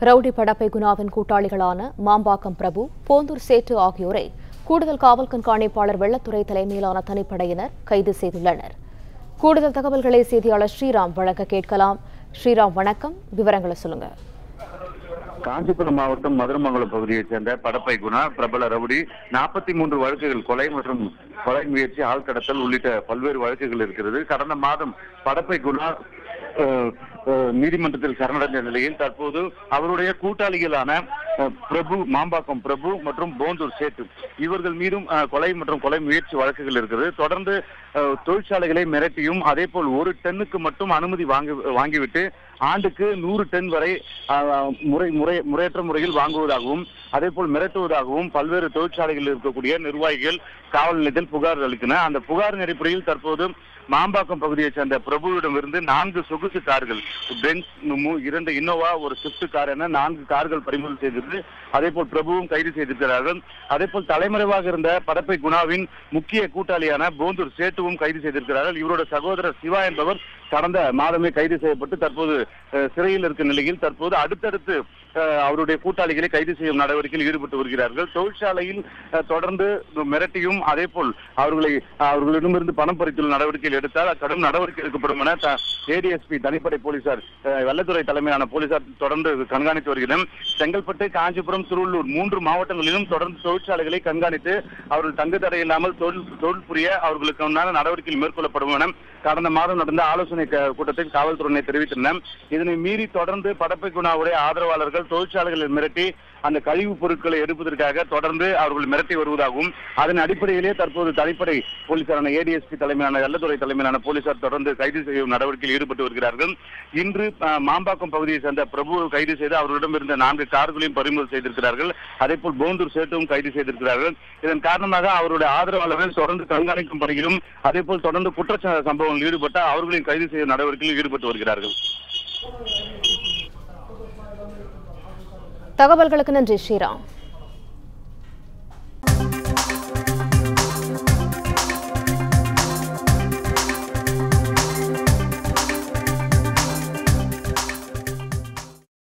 rowdy படப்பை குணாவின் கூட்டாளிகளான மாம்பாக்கம் பிரபு போந்தூர் சேட்டு ஆகியோரை கூடுதல் காவல் கண்காணிப்பாளர் வெள்ளத்துறை தலைமையிலான தனிப்படையினர் கைது செய்துள்ளனர் கூடுதல் தகவல்களை செய்தியாளர் ஸ்ரீராம் வழங்க கேட்கலாம் ஸ்ரீராம் வணக்கம் விவரங்களை சொல்லுங்க காஞ்சிபுரம் மாவட்டம் மதுரமங்கலம் பகுதியைச் சேர்ந்த படப்பை குணா பிரபல ரவுடி நாற்பத்தி மூன்று வழக்குகள் கொலை மற்றும் கொலை முயற்சி ஆள் கடத்தல் உள்ளிட்ட பல்வேறு வழக்குகள் இருக்கிறது கடந்த மாதம் படப்பை குணா அஹ், அஹ், நீதிமன்றத்தில் சரணடைந்த நிலையில் தற்போது அவருடைய கூட்டாளிகளான அஹ், பிரபு மாம்பாக்கம் பிரபு மற்றும் போந்தூர் சேட்டு இவர்கள் மீதும் அஹ், கொலை மற்றும் கொலை முயற்சி வழக்குகள் இருக்கிறது தொடர்ந்து அஹ், தொழிற்சாலைகளை மிரட்டியும் அதே போல் ஒரு டன்னுக்கு மட்டும் அனுமதி வாங்கி வாங்கிவிட்டு ஆண்டுக்கு நூறு டன் வரை அஹ், முறை முறை முறையற்ற முறையில் வாங்குவதாகவும் அதே போல் மிரட்டுவதாகவும் பல்வேறு தொழிற்சாலைகளில் இருக்கக்கூடிய நிர்வாகிகள் காவல் நிலையத்தில் புகார் அளித்தன அந்த புகாரின் அடிப்படையில் தற்போது மாம்பாக்கம் பகுதியைச் சேர்ந்த பிரபுவிடமிருந்து நான்கு சொகுசு கார்கள் பென்ஸ் மு- இரண்டு இன்னோவா ஒரு ஸ்விஃப்ட் கார் என நான்கு கார்கள் பறிமுதல் செய்திருந்து அதே போல் பிரபுவும் கைது செய்திருக்கிறார்கள் அதே போல் தலைமறைவாக இருந்த படப்பை குணாவின் முக்கிய கூட்டாளியான போந்தூர் சேட்டுவும் கைது செய்திருக்கிறார்கள் இவரோட சகோதரர் சிவா என்பவர் கடந்த மாதமே கைது செய்யப்பட்டு தற்போது அஹ், சிறையில் இருக்கும் நிலையில் தற்போது அடுத்தடுத்து அஹ், அவருடைய கூட்டாளிகளை கைது செய்யும் நடவடிக்கையில் ஈடுபட்டு வருகிறார்கள் தொழிற்சாலையில் அஹ், தொடர்ந்து மிரட்டியும் அதே போல் அவர்களை அவர்களிடமிருந்து பணம் பறித்துள்ள நடவடிக்கைகள் எடுத்தால் கடும் நடவடிக்கை எடுக்கப்படும் என ஏடிஎஸ்பி தனிப்படை போலீசார் அஹ், வெள்ளத்துறை தலைமையிலான போலீசார் தொடர்ந்து கண்காணித்து வருகிறனர் செங்கல்பட்டு காஞ்சிபுரம் திருவள்ளூர் மூன்று மாவட்டங்களிலும் தொடர்ந்து தொழிற்சாலைகளை கண்காணித்து அவர்கள் தங்கு தடை இல்லாமல் தொழில் தொழில் புரிய அவர்களுக்கு உண்டான நடவடிக்கைகள் மேற்கொள்ளப்படும் என கடந்த மாதம் நடந்த ஆலோசனை க- கூட்டத்தில் காவல்துறையினர் தெரிவித்தனர் இதனை மீறி தொடர்ந்து படப்பை குணாவுடைய ஆதரவாளர்கள் தொழிற்சாலைகளில் மிரட்டி அந்த கழிவுப் பொருட்களை எடுப்பதற்காக தொடர்ந்து அவர்கள் மிரட்டி வருவதாகவும் அதன் அடிப்படையிலே தற்போது தனிப்படை போலீசாரான ஏடிஎஸ்பி தலைமையிலான வெள்ளத்துறை தலைமையிலான போலீசார் தொடர்ந்து கைது செய்யும் நடவடிக்கையில் ஈடுபட்டு வருகிறார்கள் இன்று அஹ், மாம்பாக்கம் பகுதியை சேர்ந்த பிரபு கைது செய்து அவர்களிடம் இருந்த நான்கு கார்களையும் பறிமுதல் செய்திருக்கிறார்கள் அதே போல் போந்தூர் சேட்டுவும் கைது செய்திருக்கிறார்கள் இதன் காரணமாக அவருடைய ஆதரவாளர்கள் தொடர்ந்து கண்காணிக்கும் பணியிலும் அதே போல் தொடர்ந்து குற்ற சம்பவங்களில் ஈடுபட்ட அவர்களையும் கைது செய்யும் நடவடிக்கையில் ஈடுபட்டு வருகிறார்கள் தகவல்களுக்கு நன்றி ஸ்ரீராம்